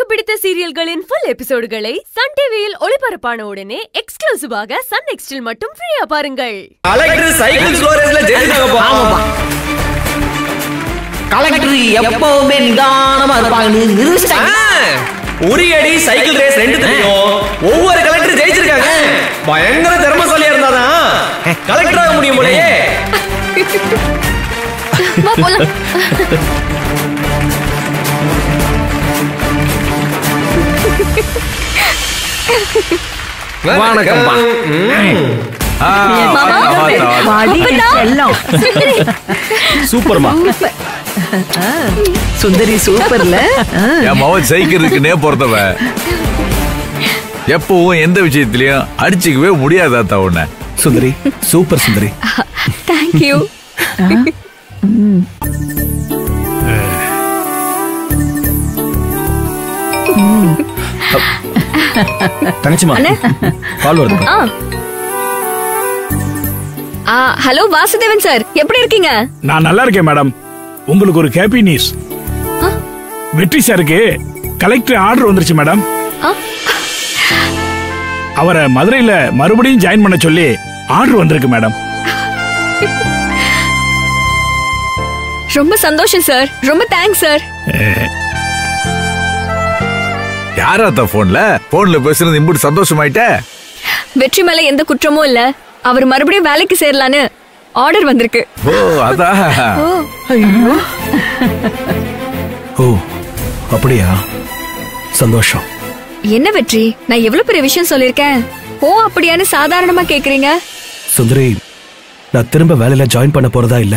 பிடித்த சீரியல்களின் full எபிசோடுகளை Sun டிவியில் ஒளிபரப்பான உடனே எக்ஸ்க்ளூசிவாக சன் நெக்ஸ்டில் மட்டும் ஃப்ரீயா பாருங்கள் கலெக்டர் சைக்கிள் ஸ்டோரேஜ்ல ஜெயிச்சிட்டாங்கப்பா கலெக்டர் எப்பவுமே நிதானமா இருப்பாங்கன்னு நிரூபிச்சிட்டாங்க உரியடி சைக்கிள் ரேஸ் ரெண்டு தெரியும் ஒவ்வொரு கலெக்டர் ஜெயிச்சிருக்காங்க பயங்கர திறமசாலியா இருந்தாதான் கலெக்டர் ஆக முடியும் போலயே வா போலாம் வணக்கம்ப்பா சூப்பர்மா சுந்தரி சூப்பர்ல என் மவன் ஜெயிக்கிறதுக்குன்னே பிறந்தவன் எப்பவும் எந்த விஷயத்திலயும் அடிச்சுக்கவே முடியாது அத்தா உன்னை சுந்தரி சூப்பர் சுந்தரி தேங்க்யூ தங்கச்சிமா கால் வருது ஹலோ வாசுதேவன் சார் எப்படி இருக்கீங்க நான் நல்லா இருக்கேன் மேடம் உங்களுக்கு ஒரு ஹாப்பி நியூஸ் வெற்றி சாருக்கு கலெக்டர் ஆர்டர் வந்துருச்சு மேடம் ஆ. அவரை மதுரையில மறுபடியும் ஜாயின் பண்ண சொல்லி ஆர்டர் வந்திருக்கு மேடம் ரொம்ப சந்தோஷம் சார் ரொம்ப தேங்க்ஸ் சார் யாரா அத்தா போன்ல போன்ல பேசுறது இம்புட்டு சந்தோஷமாயிட்ட வெற்றி மேல எந்த குற்றமும் இல்ல அவர் மறுபடியும் வேலைக்கு சேரலான்னு ஆர்டர் வந்திருக்கு ஓ அதான் ஓ அப்படியா சந்தோஷம் என்ன வெற்றி நான் எவ்வளவு பெரிய விஷயம் சொல்லிருக்கேன் ஓ அப்படியான்னு சாதாரணமா கேக்குறீங்க சுந்தரி நான் திரும்ப வேலையில ஜாயின் பண்ண போறதா இல்ல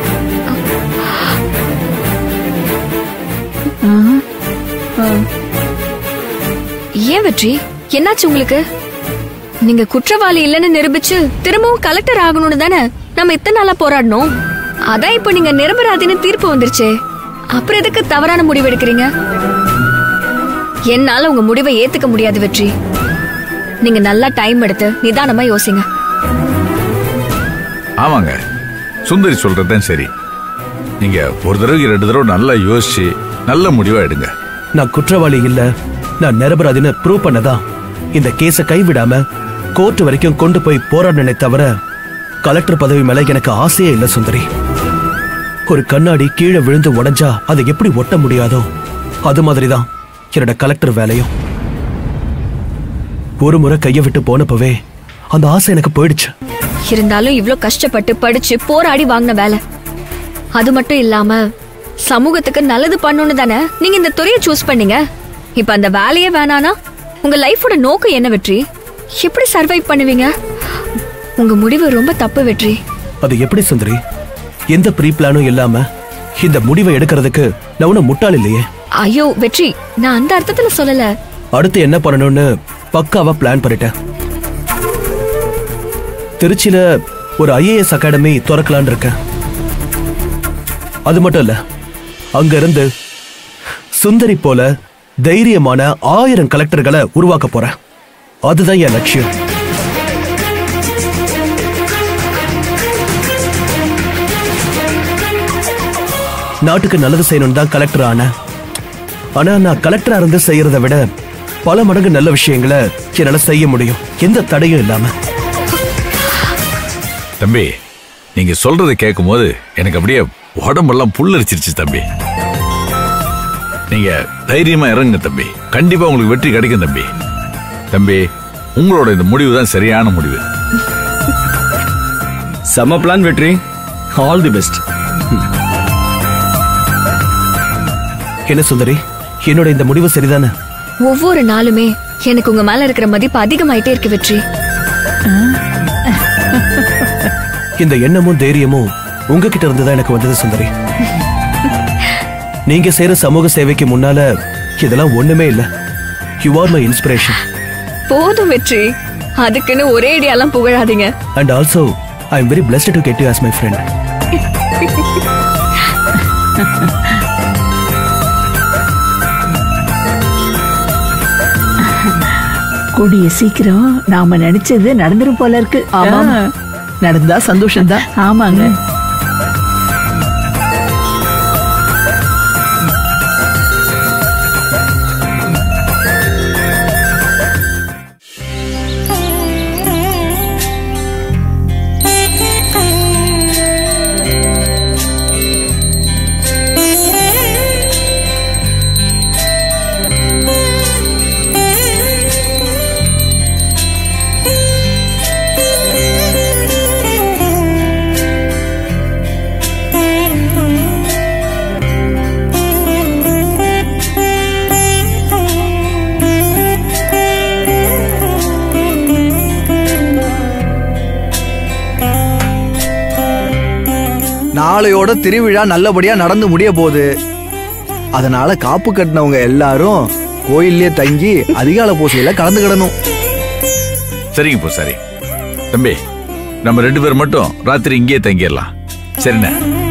ஏன் வெற்றி என்னாச்சு உங்களுக்கு நீங்க குற்றவாளி இல்லைன்னு நிரூபிச்சு திரும்பவும் கலெக்டர் ஆகணும்னு தானே நம்ம இத்தனை நாளா போராடணும் அதான் இப்போ நீங்க நிரபராதின்னு தீர்ப்பு வந்துருச்சே அப்புறம் எதுக்கு தவறான முடிவு எடுக்கிறீங்க என்னால உங்க முடிவை ஏத்துக்க முடியாது வெற்றி நீங்க நல்லா டைம் எடுத்து நிதானமா யோசிங்க ஆமாங்க சுந்தரி சொல்றதுதான் சரி நீங்க ஒரு தடவைக்கு ரெண்டு தடவை நல்லா யோசிச்சு நல்ல முடிவா எடுங்க நான் குற்றவாளி இல்ல நான் நிரபராதின்னு ப்ரூவ் பண்ணதா இந்த கேஸ கைவிடாம கோர்ட் வரைக்கும் கொண்டு போய் போராடினே தவிர கலெக்டர் பதவி மேல எனக்கு ஆசையே இல்ல சுந்தரி ஒரு கண்ணாடி கீழே விழுந்து உடைஞ்சா அதை எப்படி ஒட்ட முடியாதோ அது மாதிரிதான் என்னோட கலெக்டர் வேலையும் ஒரு முறை கைய விட்டு போனப்பவே அந்த ஆசை எனக்கு போயிடுச்சு இருந்தாலும் இவ்ளோ கஷ்டப்பட்டு படிச்சு போராடி வாங்கின வேலை அது மட்டும் இல்லாம சமூகத்துக்கு நல்லது பண்ணணும்னு தானே நீங்க இந்த துறையை சூஸ் பண்ணீங்க இப்ப அந்த வேலையே வேணானா உங்க லைஃபோட நோக்கம் என்ன வெற்றி எப்படி சர்வைவ் பண்ணுவீங்க உங்க முடிவு ரொம்ப தப்பு வெற்றி அது எப்படி சுந்தரி எந்த ப்ரீ பிளானும் இல்லாம இந்த முடிவை எடுக்கிறதுக்கு நான் ஒன்னும் முட்டாள் இல்லையே ஐயோ வெற்றி நான் அந்த அர்த்தத்துல சொல்லல அடுத்து என்ன பண்ணணும்னு பக்காவா பிளான் பண்ணிட்டேன் திருச்சியில ஒரு ஐஏஎஸ் அகாடமி திறக்கலான்னு இருக்கேன் அது மட்டும் இல்ல அங்க இருந்து சுந்தரி போல தைரியமான ஆயிரம் கலெக்டர்களை உருவாக்க போறேன் அதுதான் என் லட்சியம் நாட்டுக்கு நல்லது செய்யணும்னு தான் கலெக்டர் ஆனேன் ஆனா நான் கலெக்டரா இருந்து செய்யறதை விட பல மடங்கு நல்ல விஷயங்களை என்னால செய்ய முடியும் எந்த தடையும் இல்லாம தம்பி நீங்க சொல்றதை கேட்கும் போது எனக்கு அப்படியே உடம்பெல்லாம் புல்லரிச்சிருச்சு தம்பி நீங்க தைரியமா இறங்குங்க தம்பி கண்டிப்பா உங்களுக்கு வெற்றி கிடைக்கும் தம்பி தம்பி உங்களோட இந்த முடிவு தான் சரியான முடிவு செம பிளான் வெற்றி ஆல் தி பெஸ்ட் என்ன சுந்தரி என்னோட இந்த முடிவு சரிதானே ஒவ்வொரு நாளுமே எனக்கு உங்க மேல இருக்கிற மதிப்பு அதிகமாயிட்டே இருக்கு வெற்றி இந்த எண்ணமும் தைரியமும் உங்ககிட்ட இருந்து தான் எனக்கு வந்தது சுந்தரி நீங்க செய்யற சமூக சேவைக்கு முன்னால இதெல்லாம் ஒண்ணுமே இல்ல யூ ஆர் மை இன்ஸ்பிரேஷன் போதும் வெற்றி அதுக்குன்னு ஒரே ஐடியாலாம் புகழாதீங்க and also I am very blessed to get you as my friend கூடிய சீக்கிரம் நாம நினைச்சது நடந்துரும் போல இருக்கு ஆமாம். ஆ. நடந்தா சந்தோஷம்தான் ஆமாங்க நாளையோட திருவிழா நல்லபடியா நடந்து முடிய போகுது அதனால காப்பு கட்டினவங்க எல்லாரும் கோயிலே தங்கி அதிகால பூசையில கலந்துக்கிடணும் சரிங்க போ சரி தம்பி நம்ம ரெண்டு பேர் மட்டும் ராத்திரி இங்கேயே தங்கிடலாம் சரிண்ணே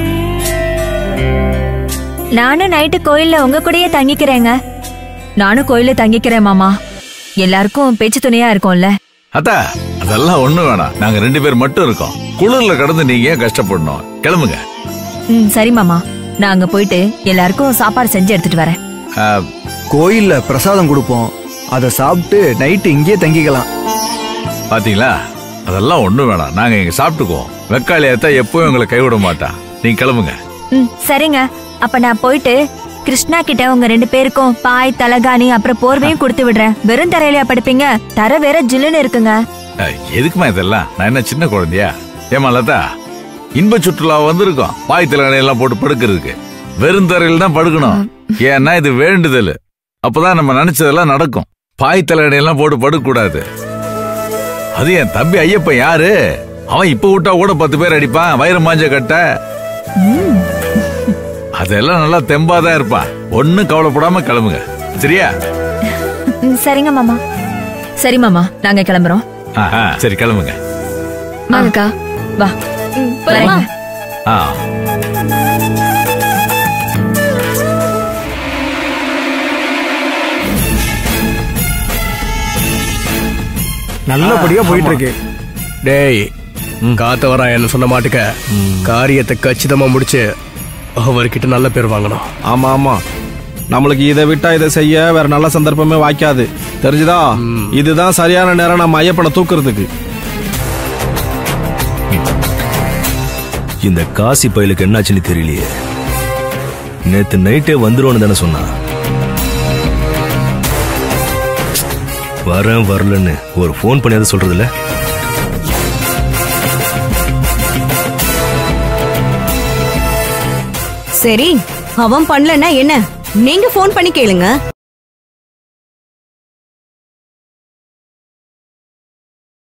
நானும் நைட்டு கோயில்ல உங்க கூடயே தங்கிக்கிறேங்க நானும் கோயில்ல தங்கிக்கிறேன் மாமா எல்லாருக்கும் பேச்சு துணையா இருக்கும்ல அத்தா அதெல்லாம் ஒண்ணு வேணாம் நாங்க ரெண்டு பேர் மட்டும் இருக்கோம் குளிர்ல கடந்து நீங்க ஏன் கஷ்டப்படணும் கிளம்புங்க ம் சரி மாமா நான் அங்க போயிட்டு எல்லாருக்கும் சாப்பாடு செஞ்சு எடுத்துட்டு வரேன் ஆ, கோயில்ல பிரசாதம் கொடுப்போம் அதை சாப்பிட்டு நைட்டு இங்கேயே தங்கிக்கலாம் பாத்தீங்களா அதெல்லாம் ஒண்ணு வேணாம் நாங்க இங்க சாப்பிட்டுக்குவோம் வெக்காளி அத்தா எப்பவும் எங்களை கைவிட மாட்டான் நீங்க கிளம்புங்க ம் சரிங்க அப்ப நான் போயிட்டு கிருஷ்ணா கிட்ட உங்க ரெண்டு பேருக்கும் பாய் தலகாணி அப்புறம் போர்வையும் கொடுத்து விடுறேன் வெறும் தரையிலயா படுப்பீங்க தர வேற ஜில்லுன்னு இருக்குங்க ஆ, எதுக்குமா இதெல்லாம் நான் என்ன சின்ன குழந்தையா ஏமா லதா இன்ப சுற்றுலா வந்திருக்கோம் பாய் தலையணை எல்லாம் போட்டு படுக்கிறதுக்கு வெறும் தரையில் தான் படுக்கணும் ஏன்னா இது வேண்டுதல் அப்பதான் நம்ம நினைச்சதெல்லாம் நடக்கும் பாய் தலையணை எல்லாம் போட்டு படுக்க கூடாது அது என் தம்பி ஐயப்பன் யாரு அவன் இப்ப விட்டா கூட பத்து பேர் அடிப்பான் வயிறு மாஞ்ச கட்ட அதெல்லாம் நல்லா தெம்பாதான் இருப்பான் ஒண்ணும் கவலைப்படாம கிளம்புங்க சரியா ம், சரிங்க மாமா சரி மாமா நாங்க கிளம்புறோம் ஆ, ஆ, சரி கிளம்புங்க வாங்கக்கா வா வரேங்க ஆ நல்லபடியா போயிட்டு இருக்கு டேய் காத்த வரா என்ன சொன்ன மாட்டுக்க காரியத்தை கச்சிதமா முடிச்சு அவர்கிட்ட நல்ல பேர் வாங்கணும் ஆமா ஆமா நம்மளுக்கு இதை விட்டா இதை செய்ய வேற நல்ல சந்தர்ப்பமே வாய்க்காது தெரிஞ்சுதா இதுதான் சரியான நேரம் நம்ம ஐயப்பனை தூக்குறதுக்கு இந்த காசி பயலுக்கு என்னாச்சுன்னு தெரியலையே நேத்து நைட்டே வந்துருவோன்னு தானே சொன்னான் வரேன் வரலன்னு ஒரு ஃபோன் பண்ணியாவது சொல்றதில்ல சரி அவன் பண்ணலன்னா என்ன நீங்க ஃபோன் பண்ணி கேளுங்க